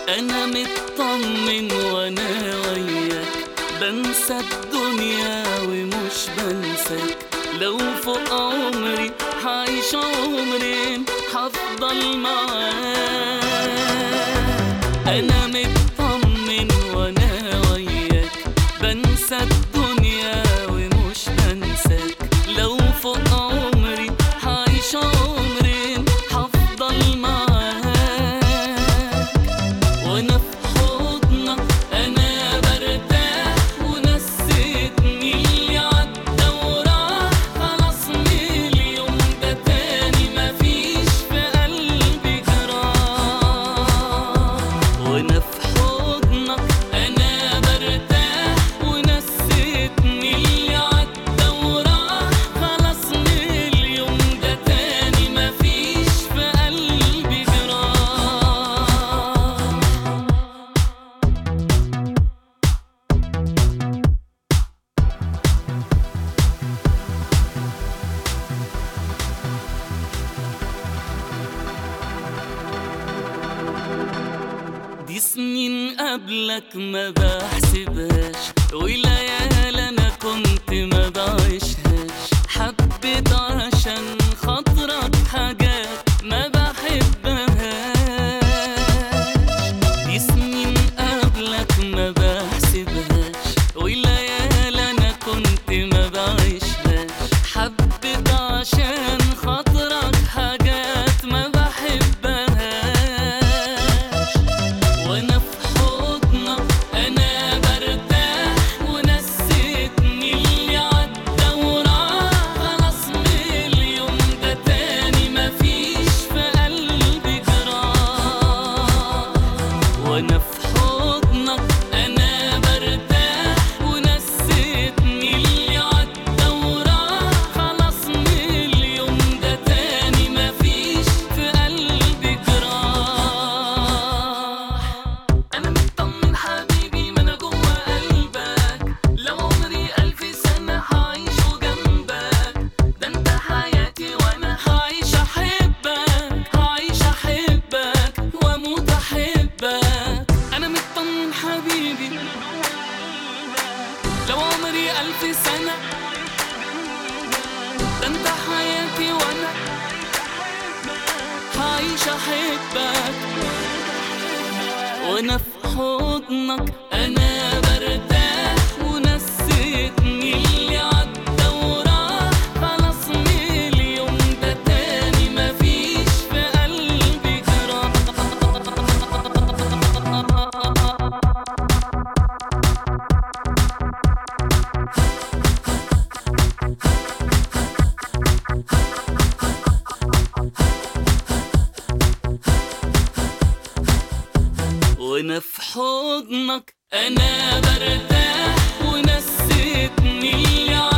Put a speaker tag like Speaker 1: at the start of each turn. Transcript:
Speaker 1: أنا مطمن وأنا وياك بنسى الدنيا ومش بنساك لو فوق عمري هعيش عمرين هفضل معاك أنا مطمن وأنا وياك بنسى الدنيا ومش بنساك لو فوق عمري هعيش عمرين هفضل معاك وانا في حضنك انا برتاح ونسيتني اللي عدى وراح خلاص من اليوم ده تاني مفيش في قلبي جراح وانا في حضنك انا برتاح ونسيتني اللي عدى وراح خلاص من اليوم ده تاني مفيش في قلبي جراح دي سنين قبلك ما بحسبهاش وليال انا كنت ما بعيشهاش حبيت عشان خاطرك حاجات ما بحبهاش دي سنين قبلك ما بحسبهاش وليال انا كنت ما بعيشهاش حبيت عشان خاطرك حاجات ما بحبهاش وانا في حضنك انا برتاح ونسيتني اللي عدى وراح خلاص من اليوم ده تاني مفيش في قلبي جراح وانا في حضنك انا برتاح ونسيتني اللي عدى وراح خلاص من اليوم ده تاني مفيش في قلبي جراح انا مطمن حبيبي ما انا جوه قلبك لو عمري الف سنه هعيشه جنبك ده انت حياتي وانا هعيش احبك هعيش احبك واموت احبك انا مطمن حبيبي لو عمري الف سنه ده انت حياتي وانا هعيش احبك وانا في حضنك انا برتاح ونسيتني اللي عدى وراح خلاص من اليوم ده تاني مفيش في قلبي جراح وانا في حضنك انا برتاح ونسيتني اللي